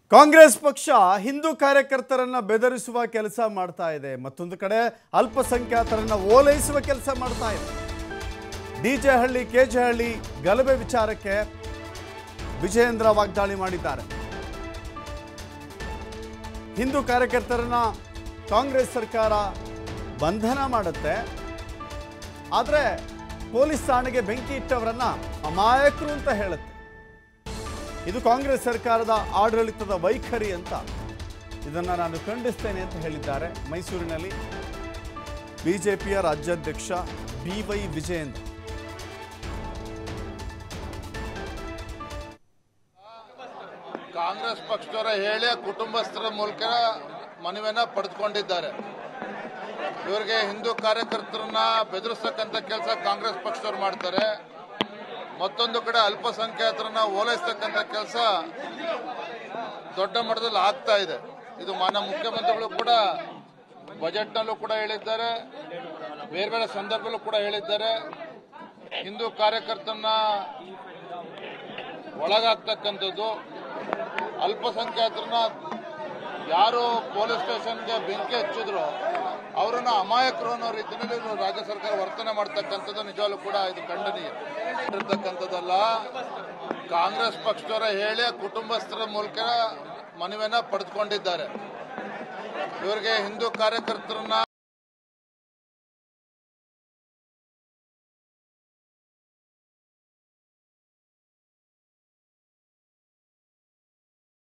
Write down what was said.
ಕಾಂಗ್ರೆಸ್ ಪಕ್ಷ ಹಿಂದೂ ಕಾರ್ಯಕರ್ತರನ್ನ ಬೆದರಿಸುವ ಕೆಲಸ ಮಾಡ್ತಾ ಇದೆ ಮತ್ತೊಂದು ಕಡೆ ಅಲ್ಪಸಂಖ್ಯಾತರನ್ನ ಓಲೈಸುವ ಕೆಲಸ ಮಾಡ್ತಾ ಇದೆ ಡಿಜೆ ಹಳ್ಳಿ ಕೆಜೆ ಹಳ್ಳಿ ಗಲಭೆ ವಿಚಾರಕ್ಕೆ ವಿಜಯೇಂದ್ರ ವಾಗ್ದಾಳಿ ಮಾಡಿದ್ದಾರೆ ಹಿಂದೂ ಕಾರ್ಯಕರ್ತರನ್ನ ಕಾಂಗ್ರೆಸ್ ಸರ್ಕಾರ ಬಂಧನ ಮಾಡುತ್ತೆ ಆದರೆ ಪೊಲೀಸ್ ಠಾಣೆಗೆ ಬೆಂಕಿ ಇಟ್ಟವರನ್ನ ಅಮಾಯಕರು ಅಂತ ಹೇಳುತ್ತೆ ಇದು ಕಾಂಗ್ರೆಸ್ ಸರ್ಕಾರದ ಆಡಳಿತದ ವೈಖರಿ ಅಂತ ಇದನ್ನು ನಾನು ಖಂಡಿಸ್ತೇನೆ ಅಂತ ಹೇಳಿದ್ದಾರೆ ಮೈಸೂರಿನಲ್ಲಿ ಬಿಜೆಪಿಯ ರಾಜ್ಯಾಧ್ಯಕ್ಷ ಬಿ ವೈ ವಿಜಯೇಂದ್ರ ಕಾಂಗ್ರೆಸ್ ಪಕ್ಷದವರ ಹೇಳಿ ಕುಟುಂಬಸ್ಥರ ಮೂಲಕ ಮನವಿಯನ್ನ ಪಡೆದುಕೊಂಡಿದ್ದಾರೆ ಇವರಿಗೆ ಹಿಂದೂ ಕಾರ್ಯಕರ್ತರನ್ನ ಬೆದರಿಸ್ತಕ್ಕಂಥ ಕೆಲಸ ಕಾಂಗ್ರೆಸ್ ಪಕ್ಷದವ್ರು ಮಾಡ್ತಾರೆ ಮತ್ತೊಂದು ಕಡೆ ಅಲ್ಪಸಂಖ್ಯಾತರನ್ನ ಓಲೈಸ್ತಕ್ಕಂಥ ಕೆಲಸ ದೊಡ್ಡ ಮಟ್ಟದಲ್ಲಿ ಆಗ್ತಾ ಇದೆ ಇದು ಮಾನ್ಯ ಮುಖ್ಯಮಂತ್ರಿಗಳು ಕೂಡ ಬಜೆಟ್ನಲ್ಲೂ ಕೂಡ ಹೇಳಿದ್ದಾರೆ ಬೇರೆ ಬೇರೆ ಸಂದರ್ಭದಲ್ಲೂ ಕೂಡ ಹೇಳಿದ್ದಾರೆ ಹಿಂದೂ ಕಾರ್ಯಕರ್ತರನ್ನ ಒಳಗಾಗ್ತಕ್ಕಂಥದ್ದು ಅಲ್ಪಸಂಖ್ಯಾತರನ್ನ ಯಾರು ಪೊಲೀಸ್ ಸ್ಟೇಷನ್ಗೆ ಬೆಂಕಿ ಹಚ್ಚಿದ್ರು ಅವರನ್ನ ಅಮಾಯಕರು ಅನ್ನೋ ರೀತಿಯಲ್ಲಿ ಇವ್ರು ರಾಜ್ಯ ಸರ್ಕಾರ ವರ್ತನೆ ಮಾಡ್ತಕ್ಕಂಥದ್ದು ನಿಜವಾಗ್ಲೂ ಕೂಡ ಇದು ಖಂಡನೀಯ ಇರ್ತಕ್ಕಂಥದ್ದಲ್ಲ ಕಾಂಗ್ರೆಸ್ ಪಕ್ಷದವರ ಹೇಳಿ ಕುಟುಂಬಸ್ಥರ ಮೂಲಕ ಮನವಿಯನ್ನ ಪಡೆದುಕೊಂಡಿದ್ದಾರೆ ಇವರಿಗೆ ಹಿಂದೂ ಕಾರ್ಯಕರ್ತರನ್ನ